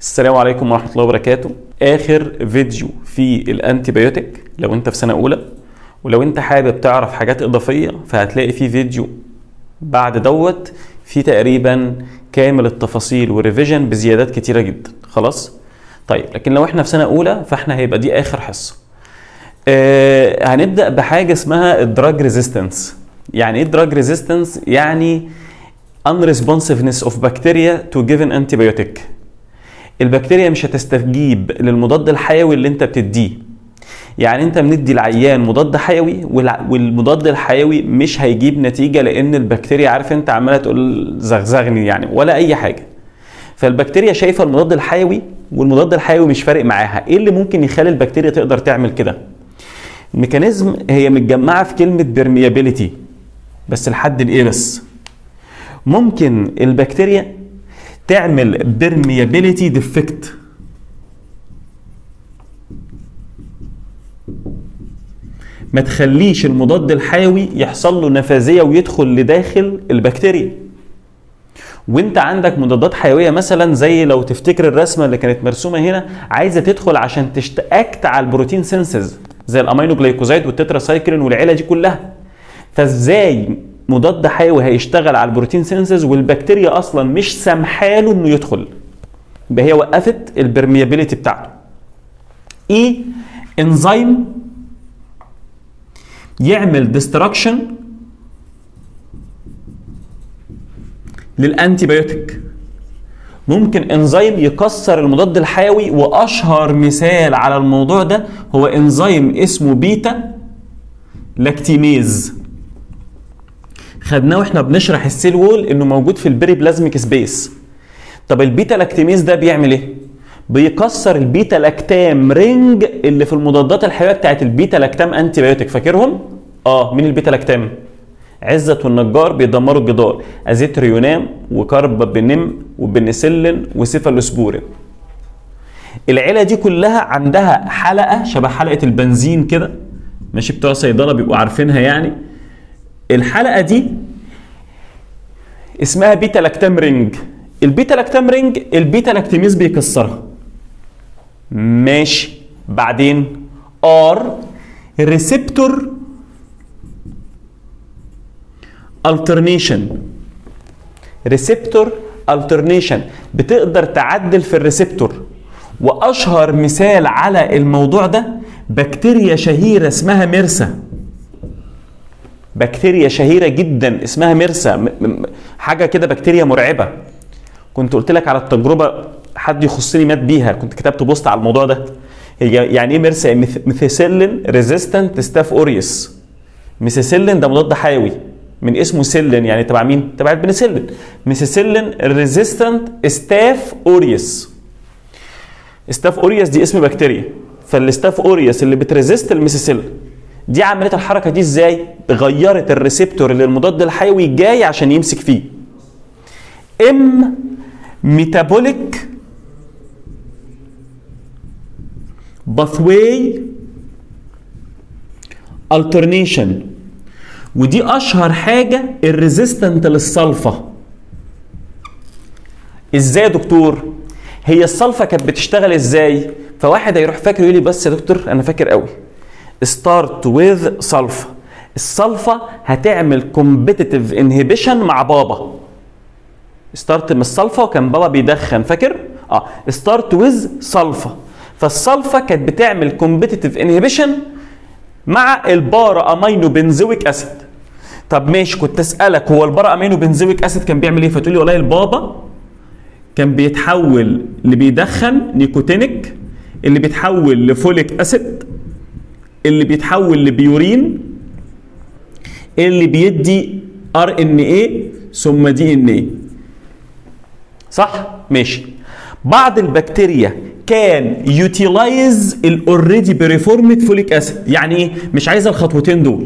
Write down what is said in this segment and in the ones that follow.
السلام عليكم ورحمة الله وبركاته آخر فيديو في الأنتيبيوتيك لو أنت في سنة أولى ولو أنت حابب تعرف حاجات إضافية فهتلاقي في فيديو بعد دوت في تقريبا كامل التفاصيل والريفيجن بزيادات كتيرة جدا خلاص طيب لكن لو احنا في سنة أولى فاحنا هيبقى دي آخر حصة آه هنبدأ بحاجة اسمها الدراج ريزيستنس يعني ايه الدراج ريزيستنس يعني unresponsiveness of bacteria to given antibiotic البكتيريا مش هتستجيب للمضاد الحيوي اللي انت بتديه يعني انت بندي العيان مضاد حيوي والع- والمضاد الحيوي مش هيجيب نتيجه لان البكتيريا عارف انت عماله تقول زغزغني يعني ولا اي حاجه فالبكتيريا شايفه المضاد الحيوي والمضاد الحيوي مش فارق معاها ايه اللي ممكن يخلي البكتيريا تقدر تعمل كده الميكانيزم هي متجمعه في كلمه بيرميابيليتي بس لحد الايه بس ممكن البكتيريا تعمل بيرميابيليتي ديفكت ما تخليش المضاد الحيوي يحصل له نفاذيه ويدخل لداخل البكتيريا وانت عندك مضادات حيويه مثلا زي لو تفتكر الرسمه اللي كانت مرسومه هنا عايزه تدخل عشان تشتاكت على البروتين سينسز زي الامينو جلايكوزايد والتتراسايكلين والعيله دي كلها فازاي مضاد حيوي هيشتغل على البروتين سينسز والبكتيريا اصلا مش سامحاله انه يدخل يبقى هي وقفت البرميابيليتي بتاعته ايه انزيم يعمل ديستراكشن للانتيبيوتيك ممكن انزيم يكسر المضاد الحيوي واشهر مثال على الموضوع ده هو انزيم اسمه بيتا لاكتيميز خدناه واحنا بنشرح السيل وول انه موجود في البري بلازميك سبيس طب البيتا لاكتيميز ده بيعمل ايه بيكسر البيتا لاكتام رينج اللي في المضادات الحيويه بتاعت البيتا لاكتام انتي بايوتيك فاكرهم اه مين البيتا لاكتام عزت والنجار بيدمروا الجدار ازيتريونام وكاربابينيم وبنسلين وسيفالوسبورين العيله دي كلها عندها حلقه شبه حلقه البنزين كده ماشي بتوع صيدله بيبقوا عارفينها يعني الحلقه دي اسمها بيتا لاكتام رينج البيتا لاكتام رينج البيتا لاكتيميز بيكسرها ماشي بعدين ار ريسبتور alternation ريسبتور alternation بتقدر تعدل في الريسبتور واشهر مثال على الموضوع ده بكتيريا شهيره اسمها ميرسا بكتيريا شهيره جدا اسمها ميرسا م- م- حاجه كده بكتيريا مرعبه كنت قلت لك على التجربه حد يخصني مات بيها كنت كتبت بوست على الموضوع ده هي يعني ايه ميرسا ميثيسيلين ريزيستنت ستاف اوريوس ميثيسيلين ده مضاد حيوي من اسمه سيلين يعني تبع مين تبع البنسلين ميثيسيلين ريزيستنت ستاف اوريوس ستاف اوريوس دي اسم بكتيريا فالستاف اوريوس اللي بتريزيست الميثيسيلين دي عملت الحركه دي ازاي غيرت الريسبتور اللي المضاد الحيوي جاي عشان يمسك فيه ام ميتابوليك باثواي alternation ودي اشهر حاجه الريزيستنت للصلفه ازاي يا دكتور هي الصلفه كانت بتشتغل ازاي فواحد هيروح فاكر يقول لي بس يا دكتور انا فاكر قوي start with صلفه الصلفه هتعمل competitive inhibition مع بابا ستارت من الصلفه وكان بابا بيدخن فاكر اه ستارت ويز صلفه فالصلفه كانت بتعمل كومبيتيتيف انهبيشن مع البارا امينو بنزويك اسيد طب ماشي كنت اسالك هو البارا امينو بنزويك اسيد كان بيعمل ايه فتقول لي والله البابا كان بيتحول اللي بيدخن نيكوتينيك اللي بيتحول لفوليك اسيد اللي بيتحول لبيورين اللي بيدي ار ان ايه ثم دي ان ايه صح ماشي بعض البكتيريا كان يوتيلايز الاوريدي بريفورمد فوليك اسيد يعني ايه مش عايزه الخطوتين دول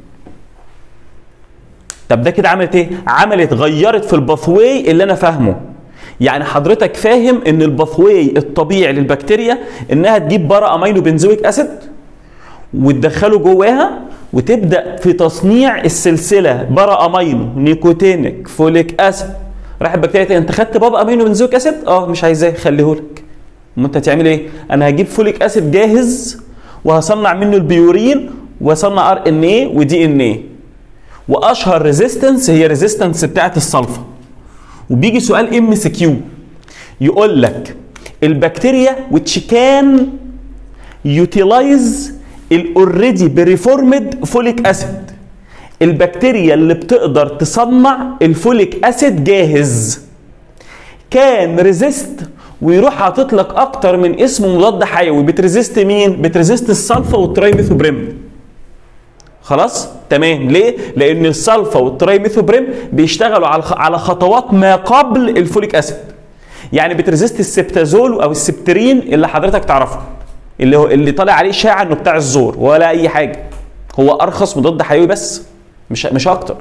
طب ده كده عملت ايه عملت غيرت في الباثواي اللي انا فاهمه يعني حضرتك فاهم ان الباثواي الطبيعي للبكتيريا انها تجيب بارا امينو بنزويك اسيد وتدخله جواها وتبدا في تصنيع السلسله بارا امينو نيكوتينيك فوليك اسيد راح البكتيريا تاني انت خدت بابا امينو بنزويك اسيد اه مش عايزاه خليهولك ما انت هتعمل ايه انا هجيب فوليك اسيد جاهز وهصنع منه البيورين واصنع ار ان ايه ودي ان ايه واشهر ريزيستنس هي ريزيستنس بتاعت الصلفه وبيجي سؤال ام سي كيو يقول لك البكتيريا which can utilize الاوريدي بريفورمد فوليك اسيد البكتيريا اللي بتقدر تصنع الفوليك اسيد جاهز كان ريزيست ويروح حاطط لك اكتر من اسم مضاد حيوي بتريزيست مين بتريزيست السلفا والترايميثوبريم خلاص تمام ليه لان السلفا والترايميثوبريم بيشتغلوا على على خطوات ما قبل الفوليك اسيد يعني بتريزيست السبتازول او السبترين اللي حضرتك تعرفه اللي هو اللي طالع عليه اشاعه انه بتاع الزور ولا اي حاجه هو ارخص مضاد حيوي بس مش مش اكتر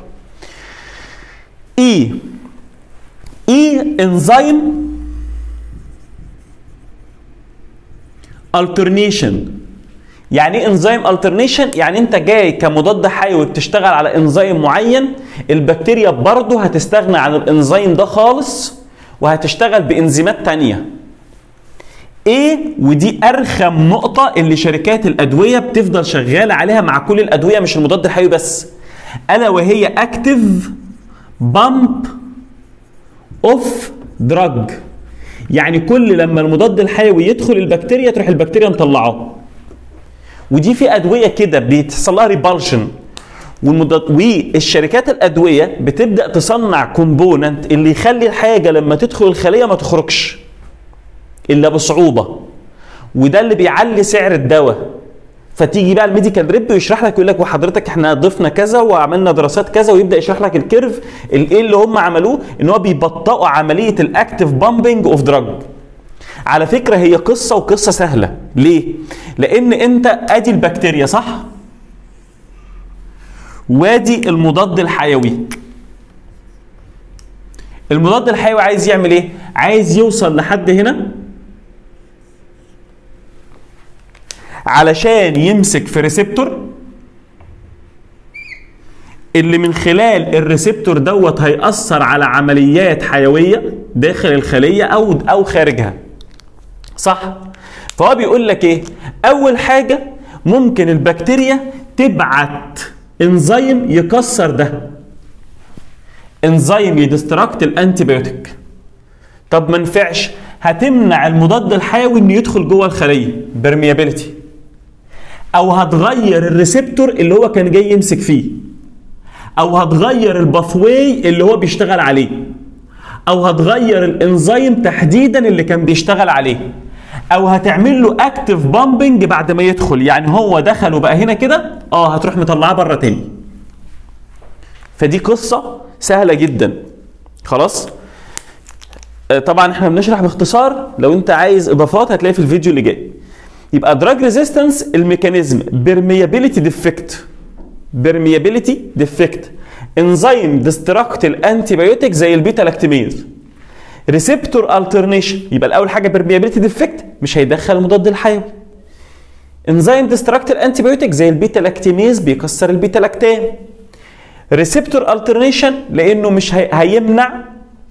اي اي انزيم alternation يعني ايه انزيم الترنيشن يعني انت جاي كمضاد حيوي بتشتغل على انزيم معين البكتيريا برضه هتستغنى عن الانزيم ده خالص وهتشتغل بانزيمات تانية ايه ودي ارخم نقطة اللي شركات الادوية بتفضل شغالة عليها مع كل الادوية مش المضاد الحيوي بس الا وهي اكتف بامب اوف دراج يعني كل لما المضاد الحيوي يدخل البكتيريا تروح البكتيريا مطلعاه ودي في ادويه كده بيحصل لها ريبالشن والشركات الادويه بتبدا تصنع كومبوننت اللي يخلي الحاجه لما تدخل الخليه ما تخرجش الا بصعوبه وده اللي بيعلي سعر الدواء فتيجي بقى الميديكال ريب ويشرح لك يقول لك وحضرتك احنا ضفنا كذا وعملنا دراسات كذا ويبدا يشرح لك الكيرف الايه اللي هم عملوه ان هو بيبطئوا عمليه الاكتف بامبنج اوف دراج على فكره هي قصه وقصه سهله ليه لان انت ادي البكتيريا صح وادي المضاد الحيوي المضاد الحيوي عايز يعمل ايه عايز يوصل لحد هنا علشان يمسك في ريسبتور اللي من خلال الريسبتور دوت هيأثر على عمليات حيوية داخل الخلية أو أو خارجها. صح؟ فهو بيقول لك إيه؟ أول حاجة ممكن البكتيريا تبعت انزيم يكسر ده. انزيم يدستراكت الانتيبيوتيك. طب ما نفعش هتمنع المضاد الحيوي انه يدخل جوه الخليه برميابيلتي او هتغير الريسبتور اللي هو كان جاي يمسك فيه او هتغير الباثواي اللي هو بيشتغل عليه او هتغير الانزيم تحديدا اللي كان بيشتغل عليه او هتعمل له اكتف بامبنج بعد ما يدخل يعني هو دخل وبقى هنا كده اه هتروح مطلعاه بره تاني فدي قصه سهله جدا خلاص طبعا احنا بنشرح باختصار لو انت عايز اضافات هتلاقي في الفيديو اللي جاي يبقى دراج ريزيستنس الميكانيزم بيرميابيليتي ديفكت بيرميابيليتي ديفكت انزيم ديستراكت الانتي بايوتيك زي البيتا لاكتيميز ريسبتور الترنيشن يبقى الاول حاجه بيرميابيليتي ديفكت مش هيدخل المضاد الحيوي انزيم ديستراكت الانتي بايوتيك زي البيتا لاكتيميز بيكسر البيتا لاكتام ريسبتور الترنيشن لانه مش هي... هيمنع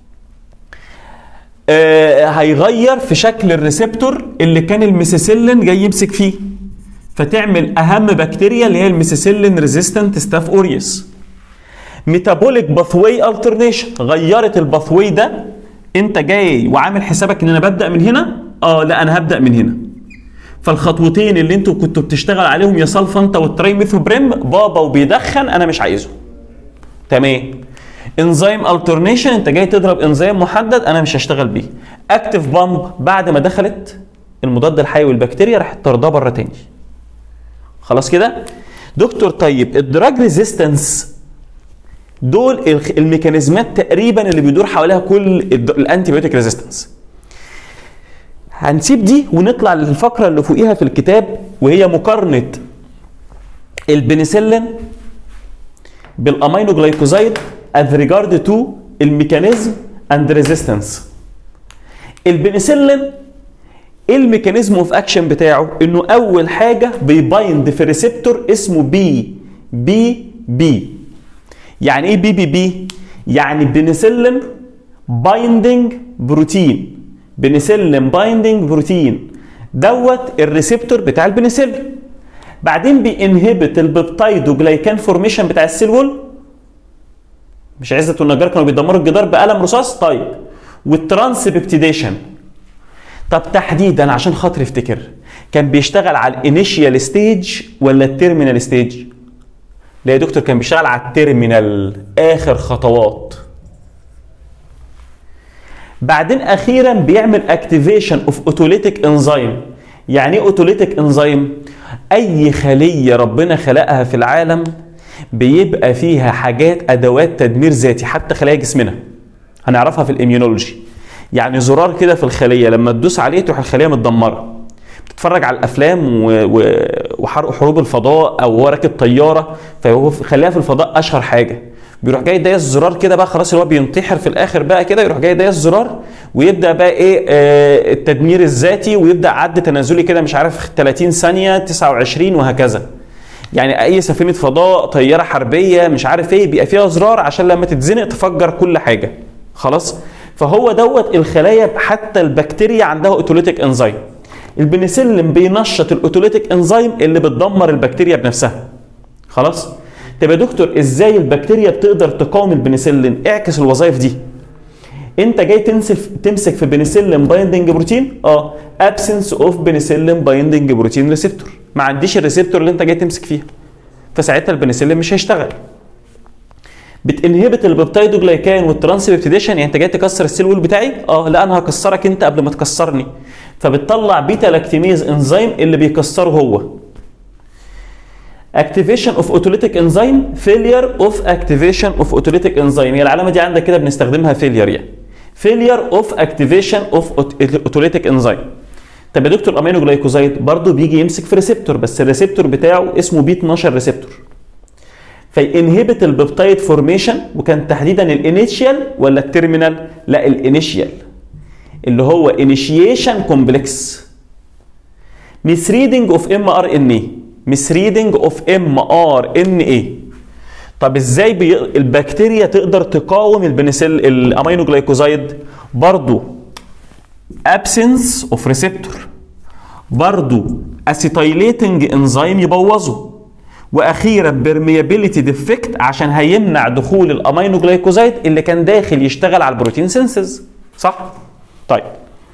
آه هيغير في شكل الريسبتور اللي كان الميسيسيلين جاي يمسك فيه فتعمل اهم بكتيريا اللي هي الميسيسيلين ريزيستنت ستاف اوريوس ميتابوليك باثواي الترنيشن غيرت الباثواي ده انت جاي وعامل حسابك ان انا ببدا من هنا اه لا انا هبدا من هنا فالخطوتين اللي انتوا كنتوا بتشتغل عليهم يا صلفه انت والتريميثوبريم بابا وبيدخن انا مش عايزه تمام انزيم الترنيشن انت جاي تضرب انزيم محدد انا مش هشتغل بيه اكتف بامب بعد ما دخلت المضاد الحيوي البكتيريا راح طردها بره تاني خلاص كده دكتور طيب الدراج ريزيستنس دول الميكانيزمات تقريبا اللي بيدور حواليها كل الانتي بيوتيك ريزيستنس هنسيب دي ونطلع للفقره اللي فوقيها في الكتاب وهي مقارنه البنسلين بالامينو جلايكوزايد as regard to الميكانيزم and resistance البنسلين ايه الميكانيزم اوف اكشن بتاعه انه اول حاجه بيبايند في ريسبتور اسمه بي بي بي يعني ايه بي بي بي يعني بنسلين بايندنج بروتين بنسلين بايندنج بروتين دوت الريسبتور بتاع البنسلين بعدين بينهبت البيبتايدوجلايكان فورميشن بتاع السيل وول مش عزت والنجار كانوا بيدمروا الجدار بقلم رصاص طيب والترانسبيبتيديشن طب تحديدا عشان خاطر افتكر كان بيشتغل على الانيشيال ستيج ولا التيرمينال ستيج لا يا دكتور كان بيشتغل على التيرمينال اخر خطوات بعدين اخيرا بيعمل اكتيفيشن اوف اوتوليتيك انزيم يعني ايه اوتوليتيك انزيم اي خليه ربنا خلقها في العالم بيبقى فيها حاجات ادوات تدمير ذاتي حتى خلايا جسمنا هنعرفها في الاميونولوجي يعني زرار كده في الخليه لما تدوس عليه تروح الخليه متدمره بتتفرج على الافلام و... و... وحرق حروب الفضاء او هو راكب طياره فهو خليها في الفضاء اشهر حاجه بيروح جاي دايس الزرار كده بقى خلاص اللي هو بينتحر في الاخر بقى كده يروح جاي دايس الزرار ويبدا بقى ايه آه التدمير الذاتي ويبدا عد تنازلي كده مش عارف 30 ثانيه 29 وهكذا يعني اي سفينه فضاء طياره حربيه مش عارف ايه بيبقى فيها زرار عشان لما تتزنق تفجر كل حاجه خلاص فهو دوت الخلايا حتى البكتيريا عندها اوتوليتيك انزيم البنسلين بينشط الاوتوليتيك انزيم اللي بتدمر البكتيريا بنفسها خلاص طب يا دكتور ازاي البكتيريا بتقدر تقاوم البنسلين اعكس الوظائف دي انت جاي تمسك تمسك في بنسلين بايندنج بروتين اه ابسنس اوف بنسلين بايندنج بروتين ريسبتور ما عنديش الريسبتور اللي انت جاي تمسك فيها فساعتها البنسلين مش هيشتغل بتنهبت البيبتايدوجلايكان والترانسبيبتيديشن يعني انت جاي تكسر السيل وول بتاعي اه لا انا هكسرك انت قبل ما تكسرني فبتطلع بيتا لاكتيميز انزيم اللي بيكسره هو activation of autolytic enzyme failure of activation of autolytic enzyme هي العلامه دي عندك كده بنستخدمها failure يعني failure of activation of autolytic enzyme طب يا دكتور امينو جلايكوزايد برضه بيجي يمسك في ريسبتور بس الريسبتور بتاعه اسمه بي 12 ريسبتور فينهبت البيبتايد فورميشن وكان تحديدا الانيشيال ولا التيرمينال لا الانيشيال اللي هو انيشيشن كومبلكس misreading of mRNA misreading of mRNA طب ازاي بي... البكتيريا تقدر تقاوم البنسل الامينو جلايكوزايد برضو absence of receptor برضو acetylating انزيم يبوظه واخيرا permeability defect عشان هيمنع دخول الامينو جلايكوزايد اللي كان داخل يشتغل على البروتين سينسز صح طيب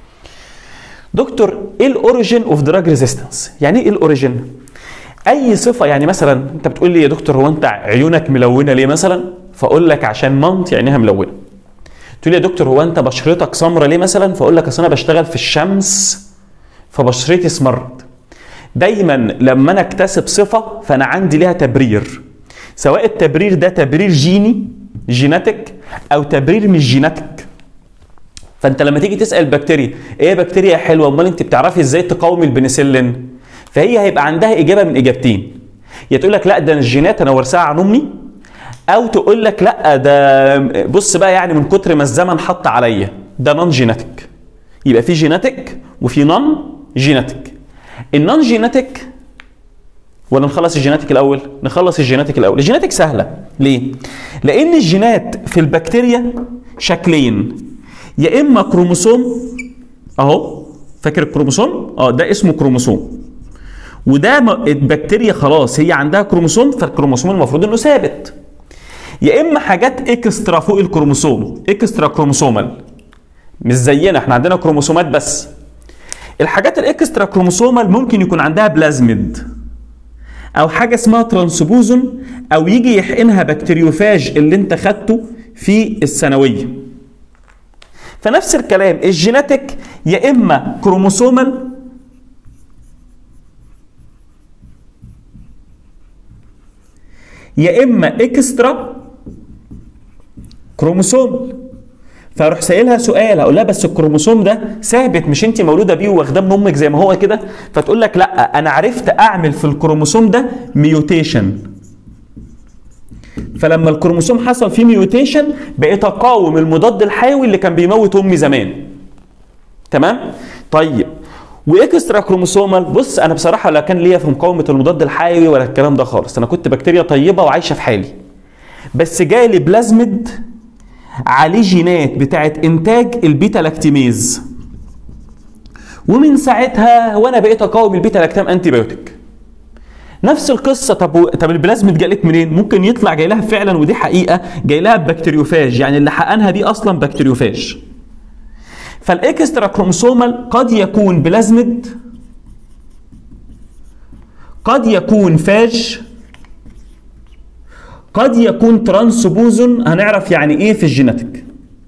دكتور ايه الاوريجين اوف دراج ريزيستنس يعني ايه الاوريجين اي صفه يعني مثلا انت بتقول لي يا دكتور هو انت عيونك ملونه ليه مثلا فاقول لك عشان مامتي عينيها ملونه تقول لي يا دكتور هو انت بشرتك سمرة ليه مثلا فاقول لك اصل انا بشتغل في الشمس فبشرتي اسمرت دايما لما انا اكتسب صفه فانا عندي ليها تبرير سواء التبرير ده تبرير جيني جيناتيك او تبرير مش جيناتيك فانت لما تيجي تسال بكتيريا ايه بكتيريا حلوه امال انت بتعرفي ازاي تقاومي البنسلين فهي هيبقى عندها اجابه من اجابتين يا تقول لك لا ده الجينات انا ورثاها عن امي او تقول لك لا ده بص بقى يعني من كتر ما الزمن حط عليا ده نون جيناتيك يبقى في جيناتيك وفي نون جيناتيك النون جيناتيك ولا نخلص الجيناتيك الاول نخلص الجيناتيك الاول الجيناتيك سهله ليه لان الجينات في البكتيريا شكلين يا اما كروموسوم اهو فاكر الكروموسوم اه ده اسمه كروموسوم وده البكتيريا خلاص هي عندها كروموسوم فالكروموسوم المفروض انه ثابت يا اما حاجات اكسترا فوق الكروموسوم اكسترا كروموسومال مش زينا احنا عندنا كروموسومات بس الحاجات الاكسترا كروموسومال ممكن يكون عندها بلازميد او حاجه اسمها ترانسبوزون او يجي يحقنها بكتيريوفاج اللي انت خدته في الثانويه فنفس الكلام الجيناتيك يا اما كروموسومال يا اما اكسترا كروموسوم فاروح سائلها سؤال هقول لها بس الكروموسوم ده ثابت مش انت مولوده بيه واخداه من امك زي ما هو كده فتقول لك لا انا عرفت اعمل في الكروموسوم ده ميوتيشن فلما الكروموسوم حصل فيه ميوتيشن بقيت اقاوم المضاد الحيوي اللي كان بيموت امي زمان تمام طيب واكسترا كروموسومال بص انا بصراحه لا كان ليا في مقاومه المضاد الحيوي ولا الكلام ده خالص انا كنت بكتيريا طيبه وعايشه في حالي بس جالي بلازميد عليه جينات بتاعت انتاج البيتا لاكتيميز ومن ساعتها وانا بقيت اقاوم البيتا لاكتام انتي بايوتيك نفس القصه طب و... طب البلازميد جالك منين؟ ممكن يطلع جاي لها فعلا ودي حقيقه جاي لها بكتيريوفاج يعني اللي حقنها دي اصلا بكتيريوفاج. فالاكسترا كروموسومال قد يكون بلازميد قد يكون فاج قد يكون ترانسبوزون هنعرف يعني ايه في الجيناتيك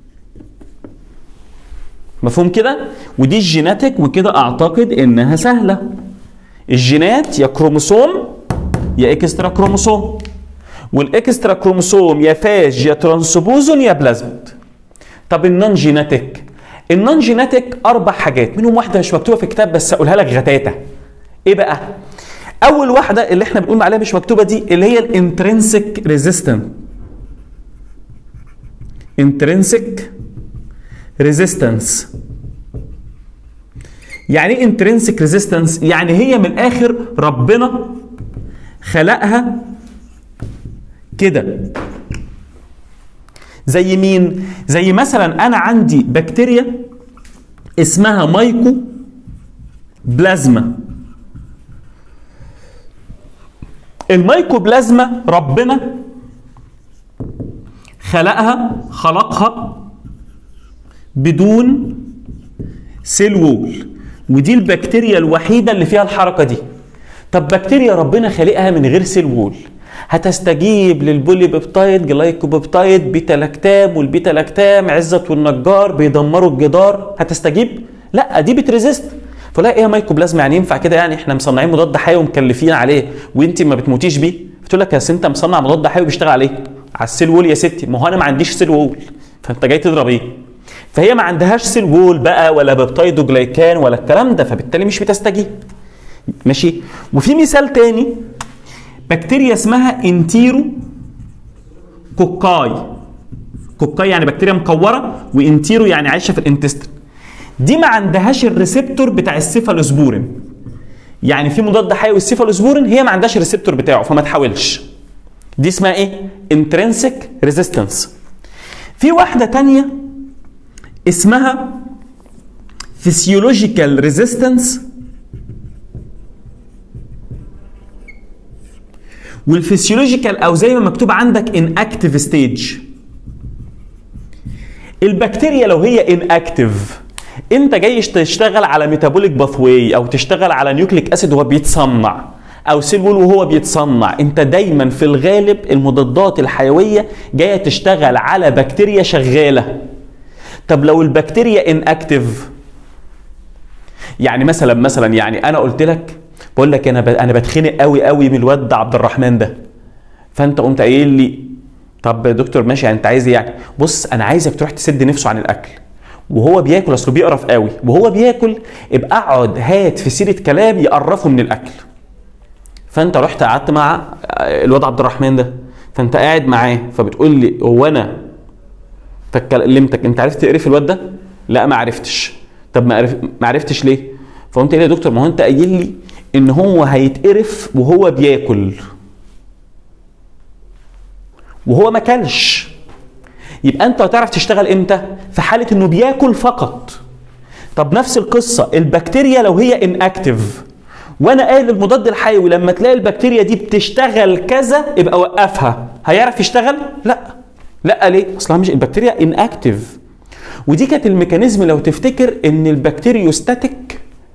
مفهوم كده ودي الجيناتيك وكده اعتقد انها سهله الجينات يا كروموسوم يا اكسترا كروموسوم والاكسترا كروموسوم يا فاج يا ترانسبوزون يا بلازميد طب النون جيناتيك النون جيناتيك اربع حاجات منهم واحده مش مكتوبه في الكتاب بس اقولها لك غتاته ايه بقى اول واحده اللي احنا بنقول عليها مش مكتوبه دي اللي هي الانترنسك ريزيستنت انترنسك ريزيستنس يعني ايه انترنسك ريزيستنس يعني هي من الاخر ربنا خلقها كده زي مين زي مثلا انا عندي بكتيريا اسمها مايكو بلازما الميكوبلازما ربنا خلقها خلقها بدون سيل وول ودي البكتيريا الوحيدة اللي فيها الحركة دي طب بكتيريا ربنا خالقها من غير سيل وول هتستجيب للبولي بيبتايد جلايكوبيبتايد بيتا لاكتام والبيتا لاكتام عزت والنجار بيدمروا الجدار هتستجيب لا دي بتريزيست فلا ايه مايكوبلازما يعني ينفع كده يعني احنا مصنعين مضاد حيوي ومكلفين عليه وانت ما بتموتيش بيه بتقول لك يا انت مصنع مضاد حيوي بيشتغل عليه على السيل وول يا ستي ما هو انا ما عنديش سيل وول فانت جاي تضرب ايه فهي ما عندهاش سيل وول بقى ولا بيبتايدو جلايكان ولا الكلام ده فبالتالي مش بتستجيب ماشي وفي مثال تاني بكتيريا اسمها انتيرو كوكاي كوكاي يعني بكتيريا مكوره وانتيرو يعني عايشه في الانتستين دي ما عندهاش الريسبتور بتاع السيفالوسبورين يعني في مضاد حيوي السيفالوسبورين هي ما عندهاش الريسبتور بتاعه فما تحاولش دي اسمها ايه انترنسك ريزيستنس في واحده تانية اسمها فيسيولوجيكال ريزيستنس والفسيولوجيكال او زي ما مكتوب عندك ان اكتيف ستيج البكتيريا لو هي ان اكتيف انت جاي تشتغل على ميتابوليك باثواي او تشتغل على نيوكليك اسيد وهو بيتصنع او سيل وول وهو بيتصنع انت دايما في الغالب المضادات الحيويه جايه تشتغل على بكتيريا شغاله طب لو البكتيريا ان اكتيف يعني مثلا مثلا يعني انا قلت لك بقول لك انا انا بتخنق قوي قوي من الواد عبد الرحمن ده فانت قمت قايل لي طب يا دكتور ماشي يعني انت عايز ايه يعني بص انا عايزك تروح تسد نفسه عن الاكل وهو بياكل اصله بيقرف قوي وهو بياكل ابقى اقعد هات في سيره كلام يقرفه من الاكل فانت رحت قعدت مع الواد عبد الرحمن ده فانت قاعد معاه فبتقول لي هو انا فكلمتك انت عرفت تقرف الواد ده لا ما عرفتش طب ما عرف ما عرفتش ليه فقمت قايل يا دكتور ما هو انت قايل لي ان هو هيتقرف وهو بياكل وهو ما كلش يبقى انت هتعرف تشتغل امتى في حاله انه بياكل فقط طب نفس القصه البكتيريا لو هي ان اكتيف وانا قايل المضاد الحيوي لما تلاقي البكتيريا دي بتشتغل كذا يبقى وقفها هيعرف يشتغل لا لا ليه اصلها مش البكتيريا ان اكتيف ودي كانت الميكانيزم لو تفتكر ان البكتيريوستاتيك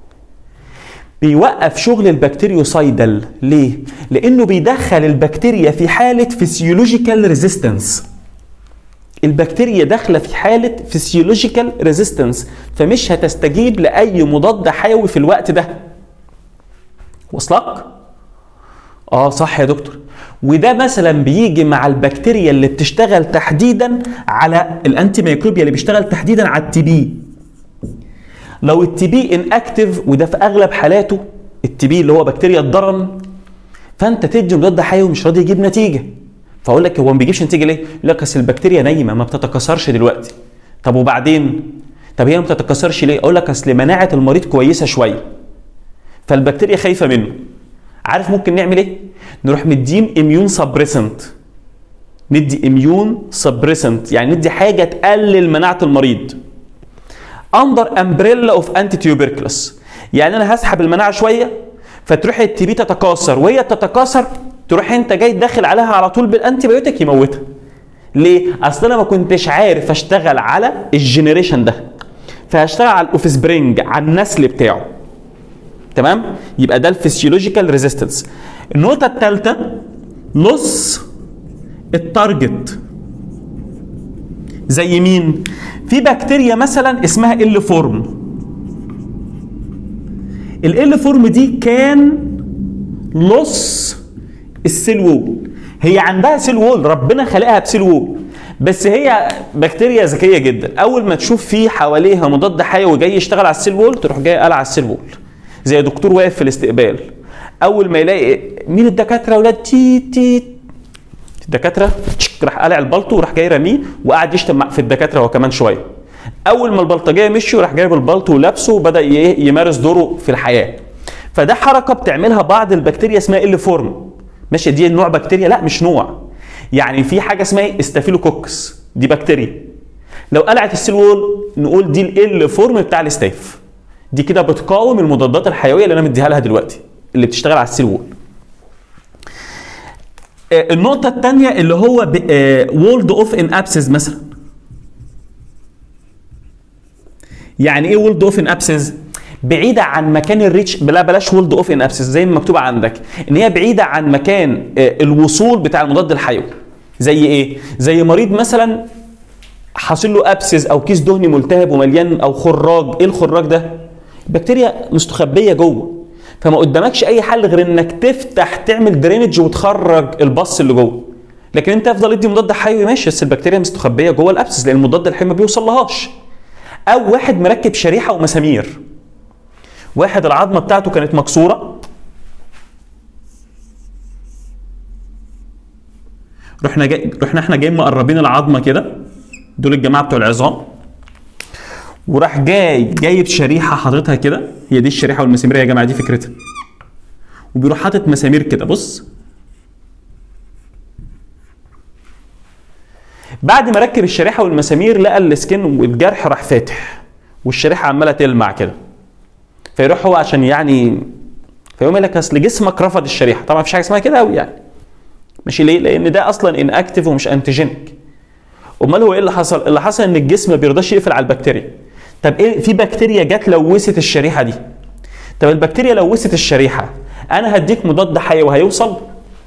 بيوقف شغل البكتيريوسايدل ليه؟ لانه بيدخل البكتيريا في حاله فيسيولوجيكال ريزيستنس البكتيريا داخله في حاله فيسيولوجيكال ريزيستنس فمش هتستجيب لاي مضاد حيوي في الوقت ده وصلك اه صح يا دكتور وده مثلا بيجي مع البكتيريا اللي بتشتغل تحديدا على الانتي ميكروبيا اللي بيشتغل تحديدا على التي بي لو التي بي ان اكتف وده في اغلب حالاته التي بي اللي هو بكتيريا الضرن فانت تدي مضاد حيوي مش راضي يجيب نتيجه فاقول لك هو ما بيجيبش نتيجه ليه؟ يقول لك اصل البكتيريا نايمه ما بتتكاثرش دلوقتي طب وبعدين؟ طب هي ما بتتكاثرش ليه؟ اقول لك اصل مناعه المريض كويسه شويه فالبكتيريا خايفه منه عارف ممكن نعمل ايه؟ نروح مدين اميون سبريسنت ندي اميون سبريسنت يعني ندي حاجه تقلل مناعه المريض اندر امبريلا اوف انتي تيوبركلس يعني انا هسحب المناعه شويه فتروح التي بي تتكاثر وهي تتكاثر تروح انت جاي داخل عليها على طول بالانتي بايوتيك يموتها ليه؟ اصل انا ما كنتش عارف اشتغل على الجنريشن ده فهشتغل على الاوف سبرينج على النسل بتاعه تمام؟ يبقى ده الفسيولوجيكال ريزيستنس النقطة الثالثة لص التارجت زي مين؟ في بكتيريا مثلا اسمها ال فورم ال فورم دي كان لص السيل وول هي عندها سيل وول ربنا خلقها بسيل وول بس هي بكتيريا ذكيه جدا اول ما تشوف في حواليها مضاد حيوي جاي يشتغل على السيل وول تروح جاي قلع على السيل وول زي دكتور واقف في الاستقبال اول ما يلاقي مين الدكاتره يا اولاد تي تي الدكاتره تشك، راح قلع البلطو وراح جاي راميه وقعد يشتم مع- في الدكاتره هو كمان شويه اول ما البلطجيه مشي وراح جايب البلطو ولابسه وبدا ي- يمارس دوره في الحياه فده حركه بتعملها بعض البكتيريا اسمها ال فورم ماشي دي نوع بكتيريا لا مش نوع يعني في حاجه اسمها استافيلوكوكس دي بكتيريا لو قلعت السيل وول نقول دي ال فورم بتاع الاستاف دي كده بتقاوم المضادات الحيويه اللي انا مديها لها دلوقتي اللي بتشتغل على السيل وول آه، النقطة الثانية اللي هو وولد اوف ان ابسز مثلا. يعني ايه وولد اوف ان ابسز؟ بعيدة عن مكان الريتش لا بلاش وولد اوف ان ابسز زي ما مكتوب عندك ان هي بعيدة عن مكان آه، الوصول بتاع المضاد الحيوي. زي ايه؟ زي مريض مثلا حاصل له ابسز او كيس دهني ملتهب ومليان او خراج، ايه الخراج ده؟ بكتيريا مستخبية جوه. فما قدامكش اي حل غير انك تفتح تعمل درينج وتخرج البص اللي جوه لكن انت افضل ادي مضاد حيوي ماشي بس البكتيريا مستخبيه جوه الابسس لان المضاد الحيوي ما بيوصلهاش او واحد مركب شريحه ومسامير واحد العظمه بتاعته كانت مكسوره رحنا جاي رحنا احنا جايين مقربين العظمه كده دول الجماعه بتوع العظام وراح جاي جايب شريحه حاططها كده هي دي الشريحه والمسامير يا جماعه دي فكرتها وبيروح حاطط مسامير كده بص بعد ما ركب الشريحه والمسامير لقى السكن والجرح راح فاتح والشريحه عماله تلمع كده فيروح هو عشان يعني فيقوم يقول لك اصل جسمك رفض الشريحه طبعا مفيش حاجه اسمها كده قوي يعني ماشي ليه؟ لان ده اصلا ان اكتف ومش انتيجينيك امال هو ايه اللي حصل؟ اللي حصل ان الجسم ما بيرضاش يقفل على البكتيريا طب ايه في بكتيريا جت لوثت الشريحه دي طب البكتيريا لوثت الشريحه انا هديك مضاد حيوي هيوصل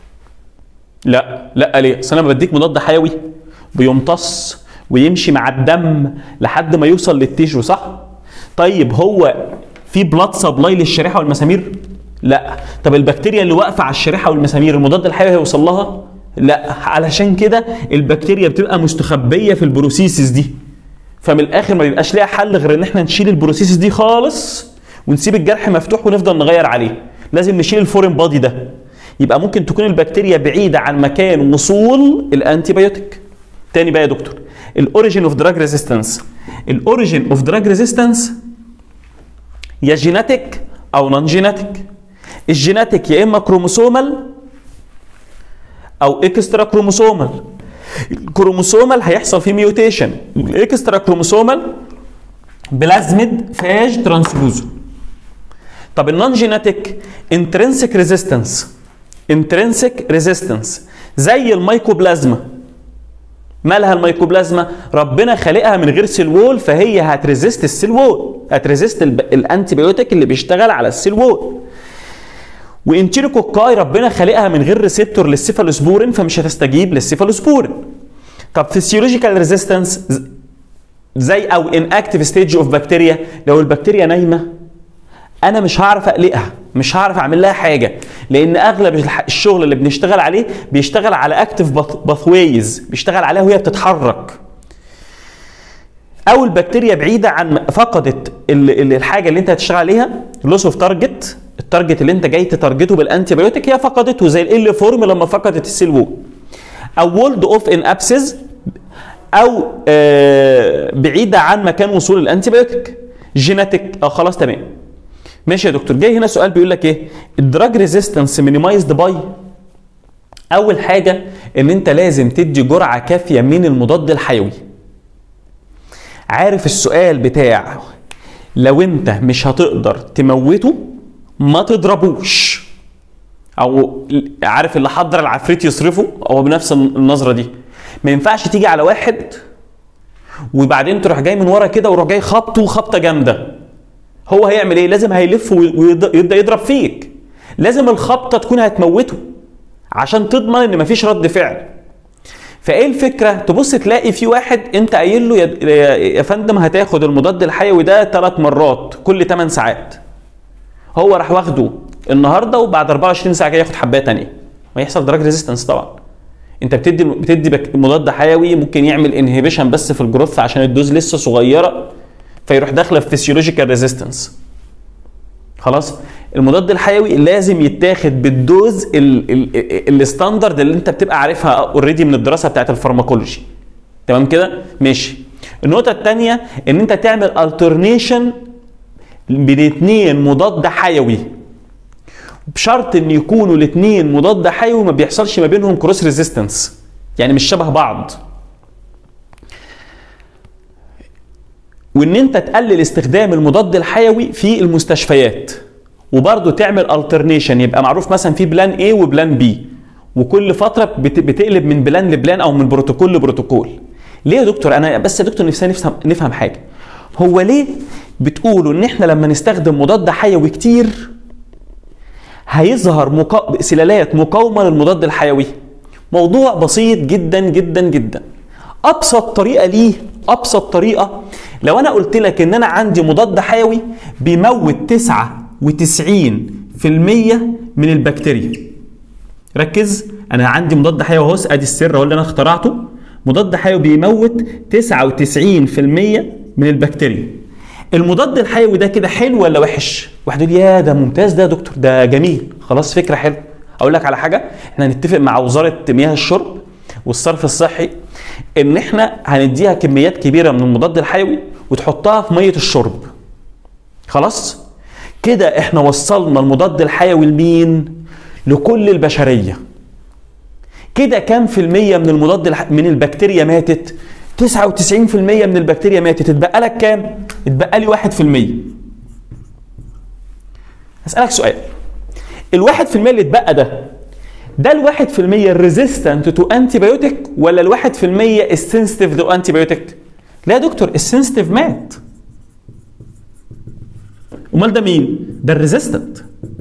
لا لا ليه اصل انا لما بديك مضاد حيوي بيمتص ويمشي مع الدم لحد ما يوصل للتيشو صح طيب هو في بلاد سبلاي للشريحه والمسامير لا طب البكتيريا اللي واقفه على الشريحه والمسامير المضاد الحيوي هيوصل لها لا علشان كده البكتيريا بتبقى مستخبيه في البروسيسز دي فمن الاخر ما بيبقاش ليها حل غير ان احنا نشيل البروسيسز دي خالص ونسيب الجرح مفتوح ونفضل نغير عليه لازم نشيل الفورين بادي ده يبقى ممكن تكون البكتيريا بعيده عن مكان وصول الانتي بايوتيك تاني بقى يا دكتور الاوريجين اوف دراج ريزيستنس الاوريجين اوف دراج ريزيستنس يا جيناتيك او نون جيناتيك الجيناتيك يا اما كروموسومال او اكسترا كروموسومال الكروموسومال هيحصل فيه ميوتيشن الاكسترا كروموسومال بلازميد فاج ترانسبوزون طب النون جيناتيك انترنسك ريزيستنس انترنسك ريزيستنس زي الميكوبلازما مالها الميكوبلازما ربنا خالقها من غير سيل وول فهي هتريزيست السيل وول هتريزيست الانتي بايوتيك اللي بيشتغل على السيل وول وانتيريكوكاي ربنا خالقها من غير ريسبتور للسيفالوسبورين فمش هتستجيب للسيفالوسبورين طب فيسيولوجيكال ريزيستنس زي او ان اكتيف ستيج اوف بكتيريا لو البكتيريا نايمه انا مش هعرف اقلقها مش هعرف اعمل لها حاجه لان اغلب الشغل اللي بنشتغل عليه بيشتغل على اكتيف باثويز بيشتغل عليها وهي بتتحرك او البكتيريا بعيده عن فقدت الحاجه اللي انت هتشتغل عليها لوس اوف تارجت التارجت اللي انت جاي تتارجته بالانتي بايوتيك هي فقدته زي ال فورم لما فقدت السيل وول او وولد اوف ان ابسز او آه بعيده عن مكان وصول الانتي بايوتيك جيناتيك اه خلاص تمام ماشي يا دكتور جاي هنا سؤال بيقول لك ايه الدراج ريزيستنس مينيمايزد باي اول حاجه ان انت لازم تدي جرعه كافيه من المضاد الحيوي عارف السؤال بتاع لو انت مش هتقدر تموته ما تضربوش او عارف اللي حضر العفريت يصرفه هو بنفس النظره دي ما ينفعش تيجي على واحد وبعدين تروح جاي من ورا كده وروح جاي خبطه خبطه جامده هو هيعمل ايه لازم هيلف ويبدا يضرب فيك لازم الخبطه تكون هتموته عشان تضمن ان مفيش رد فعل فايه الفكره تبص تلاقي في واحد انت قايل له يا- يا فندم هتاخد المضاد الحيوي ده ثلاث مرات كل 8 ساعات هو راح واخده النهارده وبعد 24 ساعه جاي ياخد حبايه تانية ويحصل دراج ريزيستنس طبعا انت بتدي بتدي بك- مضاد حيوي ممكن يعمل انهبيشن بس في الجروث عشان الدوز لسه صغيره فيروح داخله في فيسيولوجيكال ريزيستنس خلاص المضاد الحيوي لازم يتاخد بالدوز ال- ال- ال- الستاندرد اللي انت بتبقى عارفها اوريدي من الدراسه بتاعت الفارماكولوجي تمام كده ماشي النقطه الثانيه ان انت تعمل الترنيشن بين اتنين مضاد حيوي بشرط ان يكونوا الاثنين مضاد حيوي ما بيحصلش ما بينهم كروس ريزيستنس يعني مش شبه بعض وان انت تقلل استخدام المضاد الحيوي في المستشفيات وبرضه تعمل الترنيشن يبقى معروف مثلا في بلان A وبلان B وكل فتره بت- بتقلب من بلان لبلان او من بروتوكول لبروتوكول ليه يا دكتور انا بس يا دكتور نفسنا نفهم نفهم حاجه هو ليه بتقولوا ان احنا لما نستخدم مضاد حيوي كتير هيظهر مقا... سلالات مقاومه للمضاد الحيوي موضوع بسيط جدا جدا جدا ابسط طريقه ليه ابسط طريقه لو انا قلت لك ان انا عندي مضاد حيوي بيموت 99% من البكتيريا ركز انا عندي مضاد حيوي اهو ادي السر اهو اللي انا اخترعته مضاد حيوي بيموت 99% من البكتيريا المضاد الحيوي ده كده حلو ولا وحش واحد يقول يا ده ممتاز ده يا دكتور ده جميل خلاص فكره حلوه اقول لك على حاجه احنا هنتفق مع وزاره مياه الشرب والصرف الصحي ان احنا هنديها كميات كبيره من المضاد الحيوي وتحطها في ميه الشرب خلاص كده احنا وصلنا المضاد الحيوي لمين لكل البشريه كده كام في المية من المضاد الح... من البكتيريا ماتت 99% من البكتيريا ماتت اتبقى لك كام اتبقى لي 1% هسألك سؤال الواحد في المية اللي اتبقى ده ده الواحد في المية الريزيستنت تو انتي بايوتيك ولا الواحد في المية السنسيتيف تو انتي بايوتيك لا يا دكتور السنسيتيف مات امال ده مين ده الريزيستنت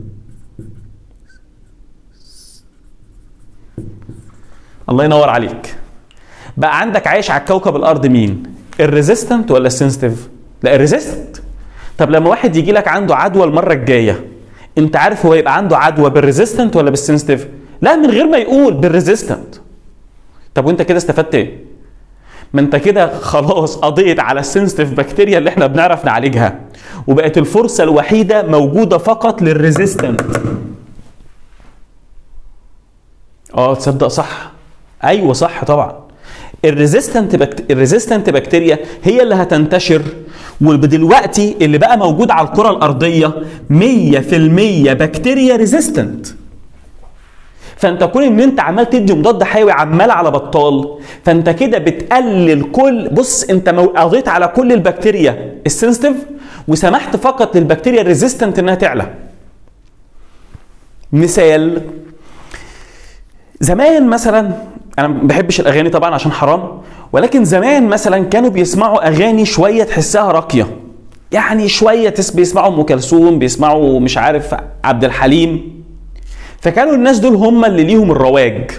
الله ينور عليك بقى عندك عايش على كوكب الارض مين الريزيستنت ولا السنسيتيف لا الريزيستنت طب لما واحد يجي لك عنده عدوى المره الجايه انت عارف هو يبقى عنده عدوى بالريزيستنت ولا بالسنسيتيف لا من غير ما يقول بالريزيستنت طب وانت كده استفدت ايه ما انت كده خلاص قضيت على السنسيتيف بكتيريا اللي احنا بنعرف نعالجها وبقت الفرصه الوحيده موجوده فقط للريزيستنت اه تصدق صح ايوه صح طبعا الريزيستنت بكت... الريزيستنت بكتيريا هي اللي هتنتشر ودلوقتي اللي بقى موجود على الكره الارضيه 100% بكتيريا ريزيستنت فانت كون ان انت عمال تدي مضاد حيوي عمال على بطال فانت كده بتقلل كل بص انت مو- قضيت على كل البكتيريا السنسيتيف وسمحت فقط للبكتيريا الريزيستنت انها تعلى مثال زمان مثلا انا ما بحبش الاغاني طبعا عشان حرام ولكن زمان مثلا كانوا بيسمعوا اغاني شويه تحسها راقيه يعني شويه تس بيسمعوا ام كلثوم بيسمعوا مش عارف عبد الحليم فكانوا الناس دول هم اللي ليهم الرواج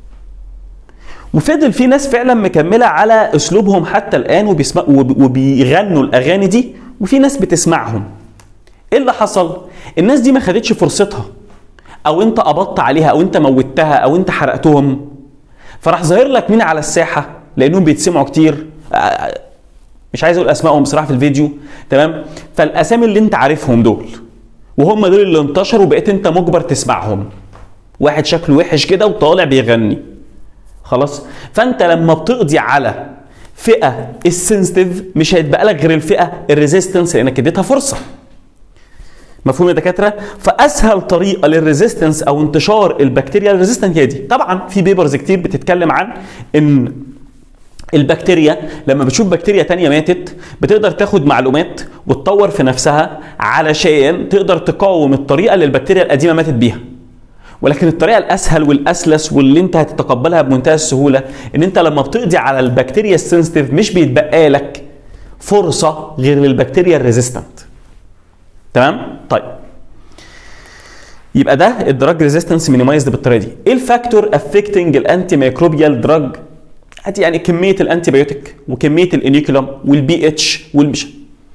وفضل في ناس فعلا مكمله على اسلوبهم حتى الان وبيسمع وب- وبيغنوا الاغاني دي وفي ناس بتسمعهم ايه اللي حصل الناس دي ما خدتش فرصتها او انت قبضت عليها او انت موتها او انت حرقتهم فراح ظاهر لك مين على الساحه لانهم بيتسمعوا كتير آه، مش عايز اقول اسمائهم بصراحه في الفيديو تمام فالاسامي اللي انت عارفهم دول وهم دول اللي انتشروا بقيت انت مجبر تسمعهم واحد شكله وحش كده وطالع بيغني خلاص فانت لما بتقضي على فئه السنسيتيف مش هيتبقى لك غير الفئه الريزيستنس لانك اديتها فرصه مفهوم يا دكاتره فاسهل طريقه للريزيستنس او انتشار البكتيريا الريزيستنت هي دي طبعا في بيبرز كتير بتتكلم عن ان البكتيريا لما بتشوف بكتيريا تانية ماتت بتقدر تاخد معلومات وتطور في نفسها علشان تقدر تقاوم الطريقه اللي البكتيريا القديمه ماتت بيها ولكن الطريقه الاسهل والاسلس واللي انت هتتقبلها بمنتهى السهوله ان انت لما بتقضي على البكتيريا السنسيتيف مش بيتبقى لك فرصه غير للبكتيريا الريزيستنت تمام طيب يبقى ده الدراج ريزيستنس مينيمايزد بالطريقه دي ايه الفاكتور افكتنج الانتي ميكروبيال دراج يعني كميه الانتي بايوتيك وكميه الانيكولم والبي اتش والمش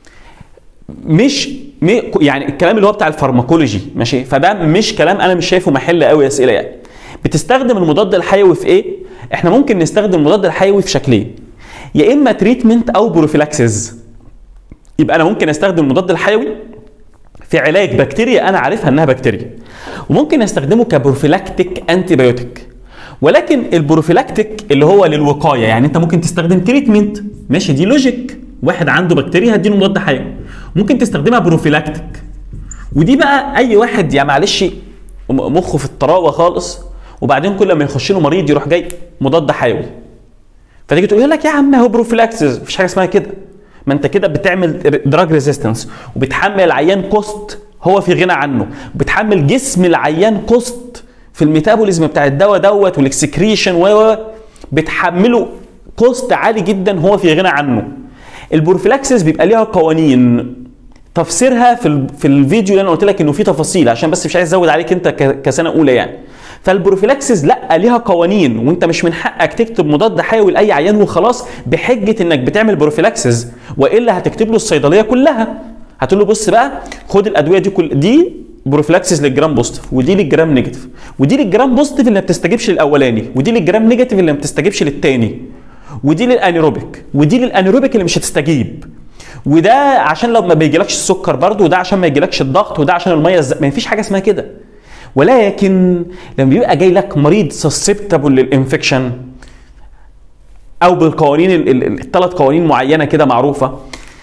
مش مي يعني الكلام اللي هو بتاع الفارماكولوجي ماشي فده مش كلام انا مش شايفه محل قوي اسئله يعني بتستخدم المضاد الحيوي في ايه احنا ممكن نستخدم المضاد الحيوي في شكلين يا اما تريتمنت او بروفيلاكسيس يبقى انا ممكن استخدم المضاد الحيوي في علاج بكتيريا انا عارفها انها بكتيريا وممكن استخدمه كبروفيلاكتيك انتي بايوتيك ولكن البروفيلاكتيك اللي هو للوقايه يعني انت ممكن تستخدم تريتمنت ماشي دي لوجيك واحد عنده بكتيريا هديله مضاد حيوي ممكن تستخدمها بروفيلاكتيك ودي بقى اي واحد يا معلش مخه في الطراوه خالص وبعدين كل ما يخش له مريض يروح جاي مضاد حيوي فتيجي تقول لك يا عم هو بروفيلاكسس مفيش حاجه اسمها كده ما انت كده بتعمل دراج ريزيستنس وبتحمل العيان كوست هو في غنى عنه وبتحمل جسم العيان كوست في الميتابوليزم بتاع الدواء دوت والاكسكريشن و بتحمله كوست عالي جدا هو في غنى عنه البروفيلاكسس بيبقى ليها قوانين تفسيرها في في الفيديو اللي انا قلت لك انه في تفاصيل عشان بس مش عايز ازود عليك انت كسنه اولى يعني فالبروفيلاكسس لا ليها قوانين وانت مش من حقك تكتب مضاد حيوي لاي عيان وخلاص بحجه انك بتعمل بروفيلاكسس والا هتكتب له الصيدليه كلها هتقول له بص بقى خد الادويه دي كل دي بروفيلاكسس للجرام بوزيتيف ودي للجرام نيجاتيف ودي للجرام بوزيتيف اللي ما بتستجيبش للاولاني ودي للجرام نيجاتيف اللي ما بتستجيبش للتاني ودي للانيروبيك ودي للانيروبيك اللي مش هتستجيب وده عشان لو ما بيجيلكش السكر برضه وده عشان ما يجيلكش الضغط وده عشان الميه الز... ما فيش حاجه اسمها كده ولكن لما بيبقى جاي لك مريض سسبتبل للانفكشن او بالقوانين الثلاث قوانين معينه كده معروفه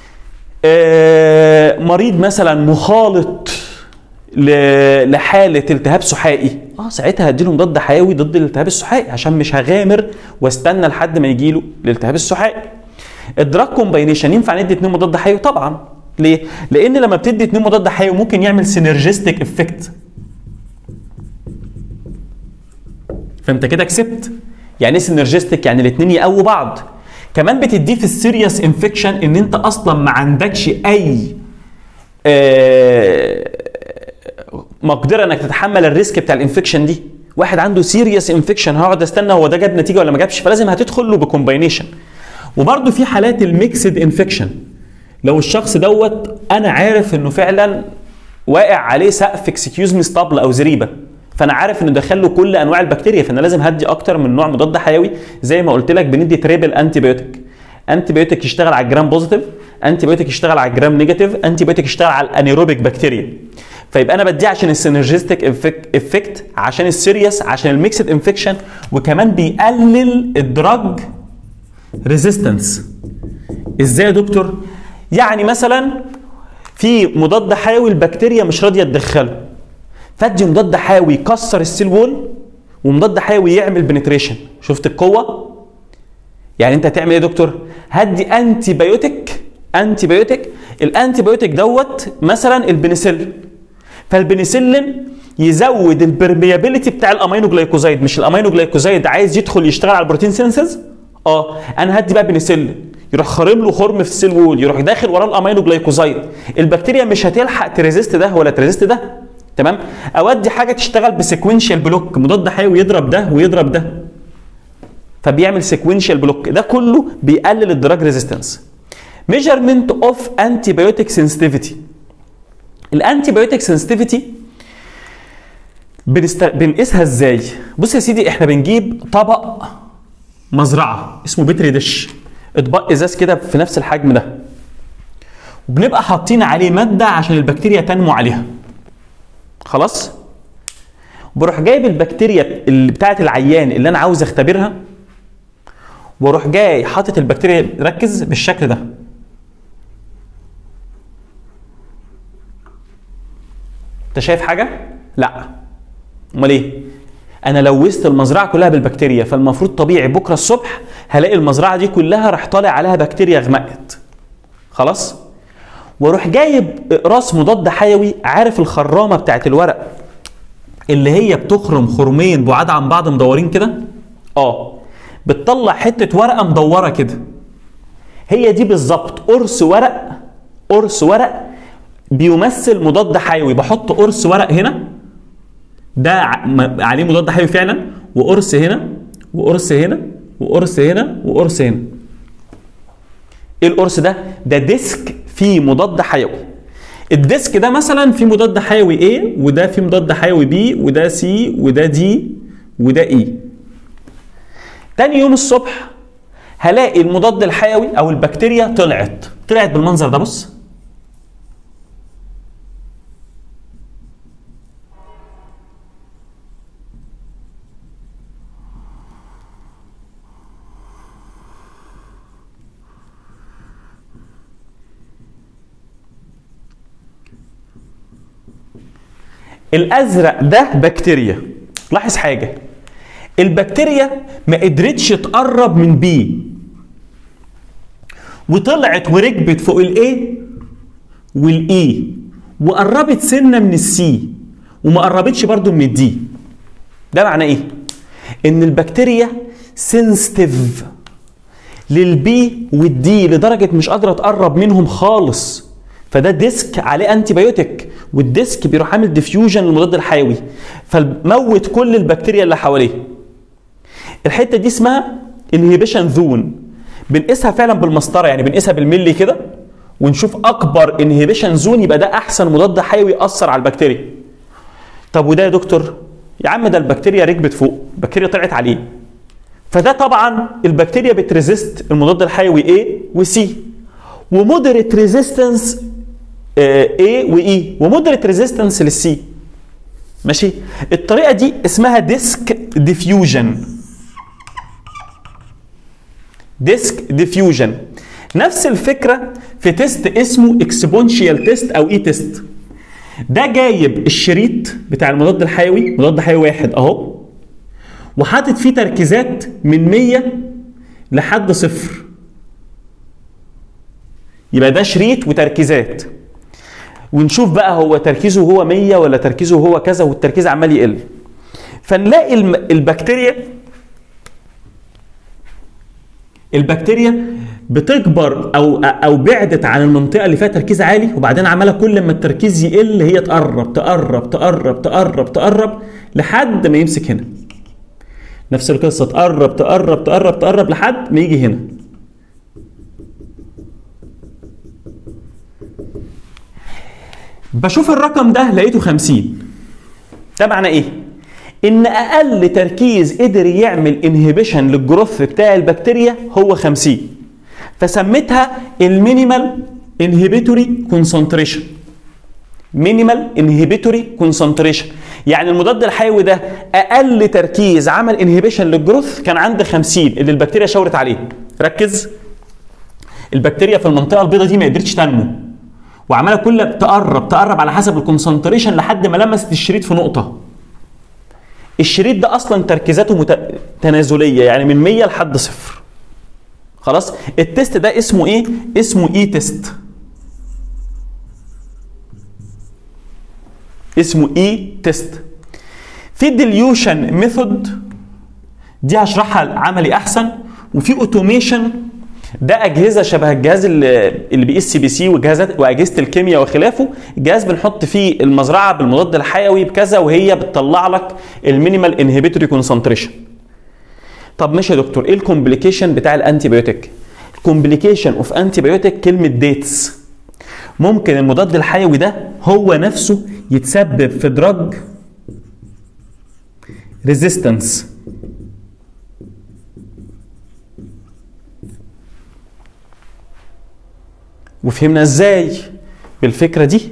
آه مريض مثلا مخالط لحاله التهاب سحائي اه ساعتها هديله مضاد حيوي ضد الالتهاب السحائي عشان مش هغامر واستنى لحد ما يجي له الالتهاب السحائي الدراج كومباينيشن ينفع ندي اتنين مضاد حيوي طبعا ليه لان لما بتدي اتنين مضاد حيوي ممكن يعمل سينرجستيك افكت فانت كده كسبت يعني ايه سينرجستيك يعني الاثنين يقووا بعض كمان بتديه في السيريس انفكشن ان انت اصلا ما عندكش اي آه مقدره انك تتحمل الريسك بتاع الانفكشن دي واحد عنده سيريس انفكشن هقعد استنى هو ده جاب نتيجه ولا ما جابش فلازم هتدخل له بكومباينيشن وبرده في حالات الميكسد انفكشن لو الشخص دوت انا عارف انه فعلا واقع عليه سقف اكسكيوز مي اسطبل او زريبه فانا عارف انه دخل له كل انواع البكتيريا فانا لازم هدي اكتر من نوع مضاد حيوي زي ما قلت لك بندي تريبل انتي بيوتيك انتي بيوتيك يشتغل على الجرام بوزيتيف انتي بيوتيك يشتغل على الجرام نيجاتيف انتي بيوتيك يشتغل على الانيروبيك بكتيريا فيبقى انا بديه عشان السينرجستيك افكت عشان السيريس عشان الميكسد انفكشن وكمان بيقلل الدراج ريزيستنس ازاي يا دكتور يعني مثلا في مضاد حيوي البكتيريا مش راضيه تدخله فادي مضاد حيوي يكسر السيل وول ومضاد حيوي يعمل بنتريشن شفت القوه يعني انت هتعمل ايه يا دكتور هدي انتي بايوتيك انتي بايوتيك الانتي بايوتيك دوت مثلا البنسلين فالبنسلين يزود البرميابيليتي بتاع الامينو جلايكوزايد مش الامينو جلايكوزايد عايز يدخل يشتغل على البروتين سينسز اه انا هدي بقى بنسلين يروح خارم له خرم في السيل وول يروح داخل وراه الامينو جلايكوزايد البكتيريا مش هتلحق تريزيست ده ولا تريزيست ده تمام اودي حاجه تشتغل بسيكونشال بلوك مضاد حيوي يضرب ده ويضرب ده فبيعمل سيكونشال بلوك ده كله بيقلل الدراج ريزيستنس ميجرمنت اوف انتي بايوتيك سنسيتيفيتي الانتي بايوتيك سنسيتيفيتي بنست... بنقيسها ازاي بص يا سيدي احنا بنجيب طبق مزرعه اسمه بتري دش اطباق ازاز كده في نفس الحجم ده وبنبقى حاطين عليه ماده عشان البكتيريا تنمو عليها خلاص بروح جايب البكتيريا اللي بتاعت العيان اللي انا عاوز اختبرها واروح جاي حاطط البكتيريا ركز بالشكل ده انت شايف حاجه لا امال ايه انا لوثت المزرعه كلها بالبكتيريا فالمفروض طبيعي بكره الصبح هلاقي المزرعه دي كلها راح طالع عليها بكتيريا غمقت خلاص واروح جايب اقراص مضاد حيوي عارف الخرامه بتاعت الورق اللي هي بتخرم خرمين بعاد عن بعض مدورين كده اه بتطلع حته ورقه مدوره كده هي دي بالظبط قرص ورق قرص ورق بيمثل مضاد حيوي بحط قرص ورق هنا ده ع- م- عليه مضاد حيوي فعلا وقرص هنا وقرص هنا وقرص هنا وقرص هنا ايه القرص ده ده ديسك فيه مضاد حيوي الديسك ده مثلا فيه مضاد حيوي A وده فيه مضاد حيوي B وده C وده D وده E تاني يوم الصبح هلاقي المضاد الحيوي او البكتيريا طلعت طلعت بالمنظر ده بص الازرق ده بكتيريا لاحظ حاجه البكتيريا ما قدرتش تقرب من بي وطلعت وركبت فوق الاي والاي وقربت سنه من السي وما قربتش برضو من الدي ده معناه ايه ان البكتيريا سنسيتيف للبي والدي لدرجه مش قادره تقرب منهم خالص فده ديسك عليه انتي بايوتيك والديسك بيروح عامل ديفيوجن للمضاد الحيوي فموت كل البكتيريا اللي حواليه الحته دي اسمها انهيبيشن زون بنقيسها فعلا بالمسطره يعني بنقيسها بالملي كده ونشوف اكبر انهيبيشن زون يبقى ده احسن مضاد حيوي ياثر على البكتيريا طب وده يا دكتور يا عم ده البكتيريا ركبت فوق البكتيريا طلعت عليه فده طبعا البكتيريا بتريزيست المضاد الحيوي A و C ومودريت ريزيستنس A و E ومودريت ريزيستنس للسي ماشي الطريقه دي اسمها ديسك ديفيوجن ديسك ديفيوجن نفس الفكره في تيست اسمه اكسبونشيال تيست او اي تيست ده جايب الشريط بتاع المضاد الحيوي مضاد حيوي واحد اهو وحاطط فيه تركيزات من 100 لحد صفر يبقى ده شريط وتركيزات ونشوف بقى هو تركيزه هو 100 ولا تركيزه هو كذا والتركيز عمال يقل فنلاقي الم- البكتيريا البكتيريا بتكبر او او بعدت عن المنطقه اللي فيها تركيز عالي وبعدين عماله كل ما التركيز يقل هي تقرب تقرب تقرب تقرب تقرب لحد ما يمسك هنا نفس القصه تقرب تقرب تقرب تقرب لحد ما يجي هنا بشوف الرقم ده لقيته 50 ده معناه ايه؟ ان اقل تركيز قدر يعمل انهبيشن للجروث بتاع البكتيريا هو 50 فسميتها المينيمال انهبيتوري كونسنتريشن مينيمال انهبيتوري كونسنتريشن يعني المضاد الحيوي ده اقل تركيز عمل انهبيشن للجروث كان عند 50 اللي البكتيريا شاورت عليه ركز البكتيريا في المنطقه البيضاء دي ما قدرتش تنمو وعماله كل تقرب تقرب على حسب الكونسنتريشن لحد ما لمست الشريط في نقطه الشريط ده اصلا تركيزاته مت... تنازليه يعني من 100 لحد صفر خلاص التست ده اسمه ايه اسمه اي تيست اسمه اي تيست في ديليوشن ميثود دي هشرحها عملي احسن وفي اوتوميشن ده اجهزه شبه الجهاز اللي اللي بيقيس سي بي سي وجهازات واجهزه الكيمياء وخلافه جهاز بنحط فيه المزرعه بالمضاد الحيوي بكذا وهي بتطلع لك المينيمال انهبيتوري كونسنتريشن طب ماشي يا دكتور ايه الكومبليكيشن بتاع الانتي بايوتيك الكومبليكيشن اوف انتي بايوتيك كلمه ديتس ممكن المضاد الحيوي ده هو نفسه يتسبب في دراج ريزيستنس وفهمنا ازاي بالفكره دي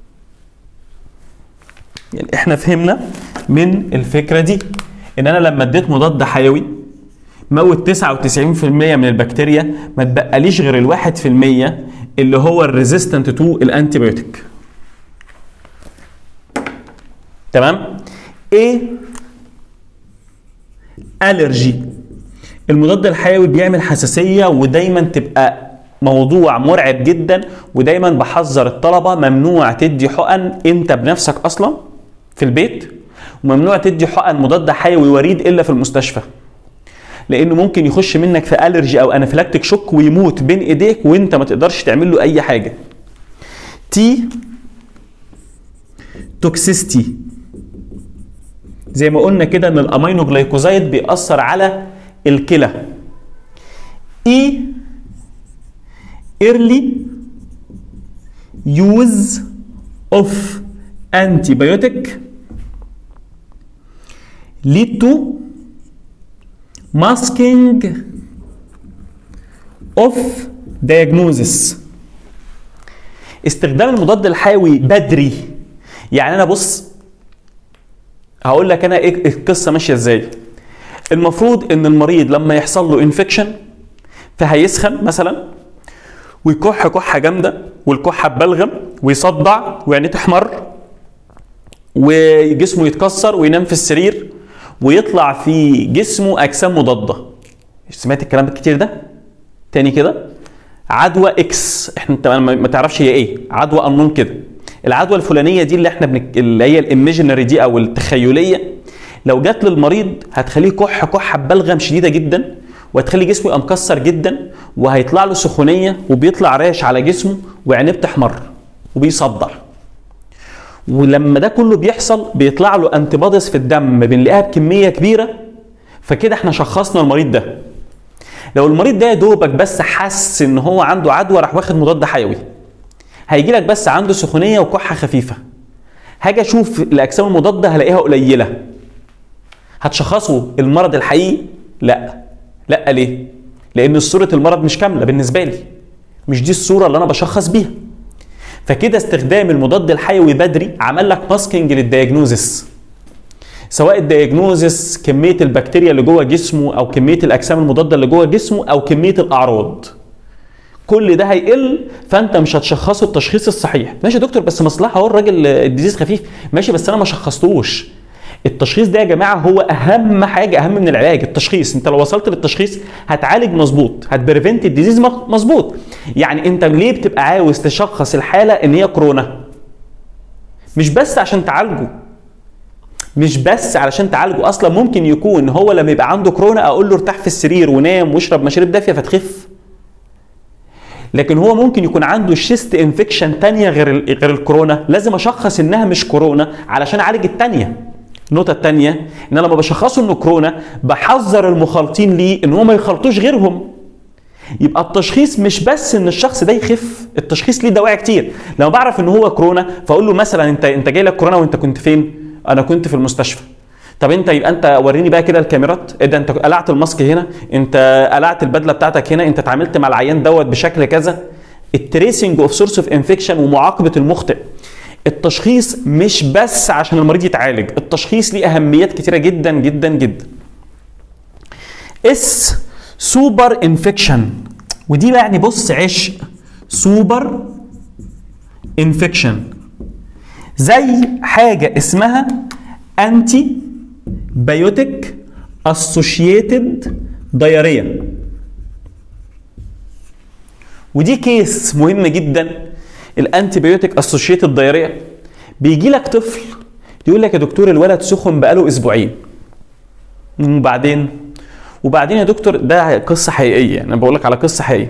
يعني احنا فهمنا من الفكره دي ان انا لما اديت مضاد حيوي موت 99% من البكتيريا ما تبقاليش غير الواحد في المية اللي هو الريزيستنت تو الانتي بايوتيك تمام ايه الرجي المضاد الحيوي بيعمل حساسيه ودايما تبقى موضوع مرعب جدا ودايما بحذر الطلبه ممنوع تدي حقن انت بنفسك اصلا في البيت وممنوع تدي حقن مضاد حيوي وريد الا في المستشفى لانه ممكن يخش منك في الرجي او انافيلاكتيك شوك ويموت بين ايديك وانت ما تقدرش تعمل له اي حاجه تي توكسيستي زي ما قلنا كده ان الامينو جلايكوزايد بيأثر على الكلى اي early use of antibiotic lead to masking of diagnosis استخدام المضاد الحيوي بدري يعني انا بص هقول لك انا ايه القصه ماشيه ازاي المفروض ان المريض لما يحصل له انفكشن فهيسخن مثلا ويكح كحه جامده والكحه ببلغم ويصدع وعينيه تحمر وجسمه يتكسر وينام في السرير ويطلع في جسمه اجسام مضاده سمعت الكلام الكتير ده تاني كده عدوى اكس احنا انت ما تعرفش هي ايه عدوى انون كده العدوى الفلانيه دي اللي احنا بنك... اللي هي الايميجينري دي او التخيليه لو جت للمريض هتخليه كح كحه ببلغم شديده جدا وهتخلي جسمه يبقى مكسر جدا وهيطلع له سخونيه وبيطلع راش على جسمه وعينيه بتحمر وبيصدع ولما ده كله بيحصل بيطلع له انتي في الدم بنلاقيها بكميه كبيره فكده احنا شخصنا المريض ده لو المريض ده يا دوبك بس حس ان هو عنده عدوى راح واخد مضاد حيوي هيجي لك بس عنده سخونيه وكحه خفيفه هاجي اشوف الاجسام المضاده هلاقيها قليله هتشخصه المرض الحقيقي لا لا ليه لان صوره المرض مش كامله بالنسبه لي مش دي الصوره اللي انا بشخص بيها فكده استخدام المضاد الحيوي بدري عمل لك ماسكينج للدياجنوزس سواء الدياجنوزس كميه البكتيريا اللي جوه جسمه او كميه الاجسام المضاده اللي جوه جسمه او كميه الاعراض كل ده هيقل فانت مش هتشخصه التشخيص الصحيح ماشي يا دكتور بس مصلحه هو الراجل الديزيز خفيف ماشي بس انا ما شخصتوش التشخيص ده يا جماعه هو اهم حاجه اهم من العلاج التشخيص انت لو وصلت للتشخيص هتعالج مظبوط هتبريفنت الديزيز مظبوط يعني انت ليه بتبقى عاوز تشخص الحاله ان هي كورونا مش بس عشان تعالجه مش بس علشان تعالجه اصلا ممكن يكون هو لما يبقى عنده كورونا اقول له ارتاح في السرير ونام واشرب مشاريب دافيه فتخف لكن هو ممكن يكون عنده شيست انفكشن تانية غير غير الكورونا لازم اشخص انها مش كورونا علشان اعالج التانية النقطة التانية ان انا لما بشخصه انه كورونا بحذر المخالطين ليه ان هم ما يخلطوش غيرهم يبقى التشخيص مش بس ان الشخص ده يخف التشخيص ليه دواعي كتير لما بعرف ان هو كورونا فاقول له مثلا انت انت جاي لك كورونا وانت كنت فين انا كنت في المستشفى طب انت يبقى انت وريني بقى كده الكاميرات ايه ده انت قلعت الماسك هنا انت قلعت البدله بتاعتك هنا انت اتعاملت مع العيان دوت بشكل كذا التريسنج اوف سورس اوف انفكشن ومعاقبه المخطئ التشخيص مش بس عشان المريض يتعالج التشخيص ليه اهميات كتيره جدا جدا جدا اس سوبر انفكشن ودي بقى يعني بص عشق سوبر انفكشن زي حاجه اسمها انتي بايوتيك اسوشيتد دايريا ودي كيس مهم جدا الانتي بايوتيك اسوشيتد دايريا بيجي لك طفل يقول لك يا دكتور الولد سخن بقاله اسبوعين وبعدين وبعدين يا دكتور ده قصه حقيقيه انا بقول لك على قصه حقيقيه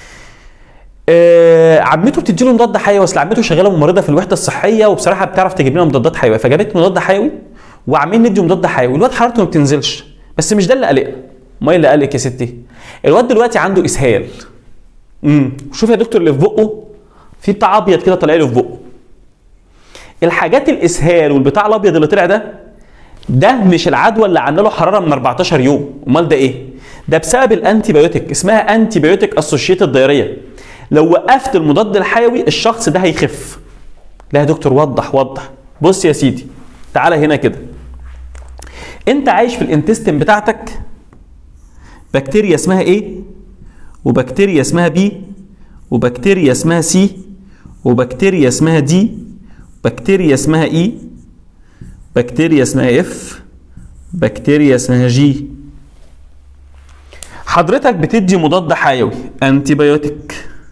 آه عمته بتدي له مضاد حيوي اصل عمته شغاله ممرضه في الوحده الصحيه وبصراحه بتعرف تجيب لنا مضادات حيويه فجابت مضاد حيوي وعاملين ندي مضاد حيوي الواد حرارته ما بتنزلش بس مش ده اللي قلق ما اللي قلق يا ستي الواد دلوقتي عنده اسهال امم شوف يا دكتور اللي في بقه في بتاع ابيض كده طالع له في بقه الحاجات الاسهال والبتاع الابيض اللي طلع ده ده مش العدوى اللي عامله له حراره من 14 يوم امال ده ايه ده بسبب الانتي بايوتيك اسمها انتي بايوتيك اسوشيتد دايريه لو وقفت المضاد الحيوي الشخص ده هيخف لا يا دكتور وضح وضح بص يا سيدي تعالى هنا كده انت عايش في الانتستين بتاعتك بكتيريا اسمها ايه وبكتيريا اسمها بي وبكتيريا اسمها سي وبكتيريا اسمها دي بكتيريا اسمها اي بكتيريا اسمها اف بكتيريا اسمها جي حضرتك بتدي مضاد حيوي انتي بايوتيك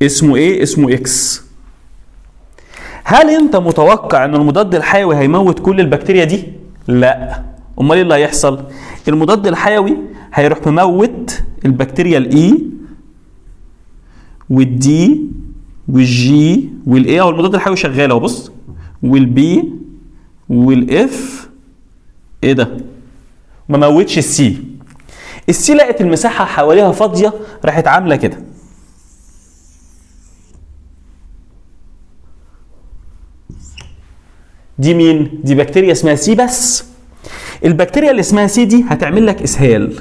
اسمه ايه اسمه اكس هل انت متوقع ان المضاد الحيوي هيموت كل البكتيريا دي لا امال ايه اللي هيحصل المضاد الحيوي هيروح مموت البكتيريا الاي والدي والجي والاي اهو المضاد الحيوي شغال اهو بص والبي والاف ايه ده ما موتش السي السي لقت المساحه حواليها فاضيه راحت عامله كده دي مين دي بكتيريا اسمها سي بس البكتيريا اللي اسمها سي دي هتعمل لك اسهال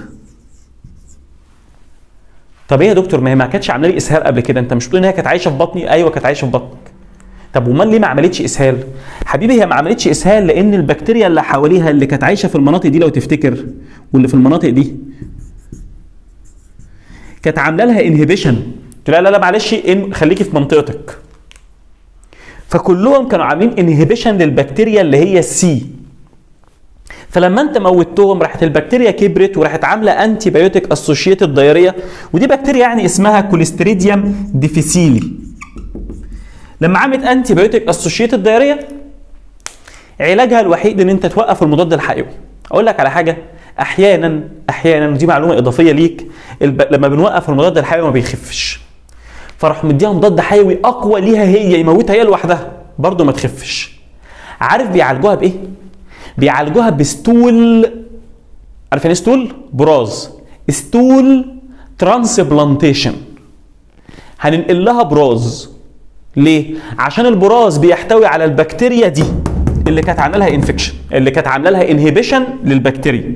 طب ايه يا دكتور ما هي ما كانتش عامله لي اسهال قبل كده انت مش بتقول ان هي كانت عايشه في بطني ايوه كانت عايشه في بطنك طب وامال ليه ما عملتش اسهال حبيبي هي ما عملتش اسهال لان البكتيريا اللي حواليها اللي كانت عايشه في المناطق دي لو تفتكر واللي في المناطق دي كانت عامله لها انهبيشن قلت لها لا لا معلش إن خليكي في منطقتك فكلهم كانوا عاملين انهبيشن للبكتيريا اللي هي السي فلما انت موتهم راحت البكتيريا كبرت وراحت عامله انتي بايوتيك اسوشيتد دايريه ودي بكتيريا يعني اسمها كوليستريديوم ديفيسيلي لما عملت انتي بايوتيك اسوشيتد دايريه علاجها الوحيد ان انت توقف المضاد الحيوي اقول لك على حاجه احيانا احيانا ودي معلومه اضافيه ليك الب... لما بنوقف المضاد الحيوي ما بيخفش فراح مديها مضاد حيوي اقوى ليها هي يموتها هي لوحدها برضه ما تخفش عارف بيعالجوها بايه بيعالجوها بستول عارف يعني ستول براز ستول ترانسبلانتيشن هننقل لها براز ليه عشان البراز بيحتوي على البكتيريا دي اللي كانت عامله لها انفكشن اللي كانت عامله لها انهبيشن للبكتيريا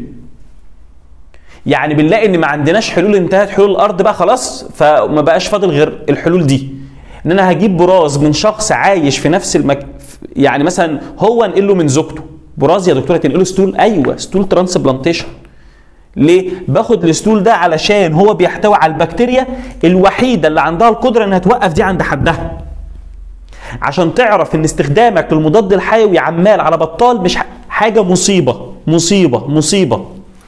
يعني بنلاقي ان ما عندناش حلول انتهت حلول الارض بقى خلاص فما بقاش فاضل غير الحلول دي ان انا هجيب براز من شخص عايش في نفس المك... يعني مثلا هو انقله من زوجته براز يا دكتوره تنقله ستول ايوه ستول ترانسبلانتيشن ليه؟ باخد الستول ده علشان هو بيحتوي على البكتيريا الوحيده اللي عندها القدره انها توقف دي عند حدها. عشان تعرف ان استخدامك للمضاد الحيوي عمال على بطال مش حاجه مصيبه مصيبه مصيبه.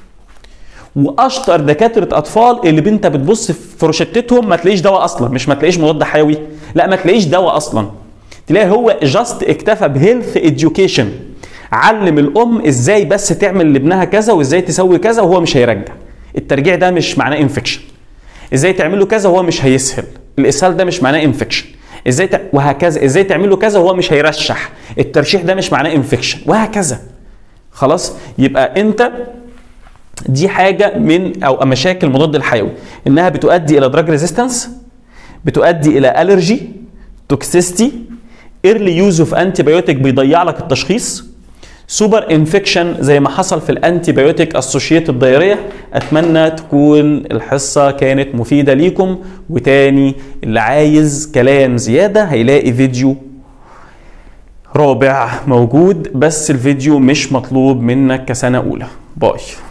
واشطر دكاتره اطفال اللي انت بتبص في روشتتهم ما تلاقيش دواء اصلا مش ما تلاقيش مضاد حيوي لا ما تلاقيش دواء اصلا. تلاقي هو جاست اكتفى بهيلث اديوكيشن علم الام ازاي بس تعمل لابنها كذا وازاي تسوي كذا وهو مش هيرجع الترجيع ده مش معناه انفكشن ازاي تعمل له كذا وهو مش هيسهل الاسهال ده مش معناه انفكشن ازاي ت... وهكذا ازاي تعمل له كذا وهو مش هيرشح الترشيح ده مش معناه انفكشن وهكذا خلاص يبقى انت دي حاجه من او مشاكل المضاد الحيوي انها بتؤدي الى دراج ريزيستنس بتؤدي الى الرجي توكسيستي ايرلي يوز اوف انتي بايوتيك بيضيع لك التشخيص سوبر انفكشن زي ما حصل في الانتي بايوتيك اسوشيت الدايريه اتمنى تكون الحصه كانت مفيده ليكم وتاني اللي عايز كلام زياده هيلاقي فيديو رابع موجود بس الفيديو مش مطلوب منك كسنه اولى باي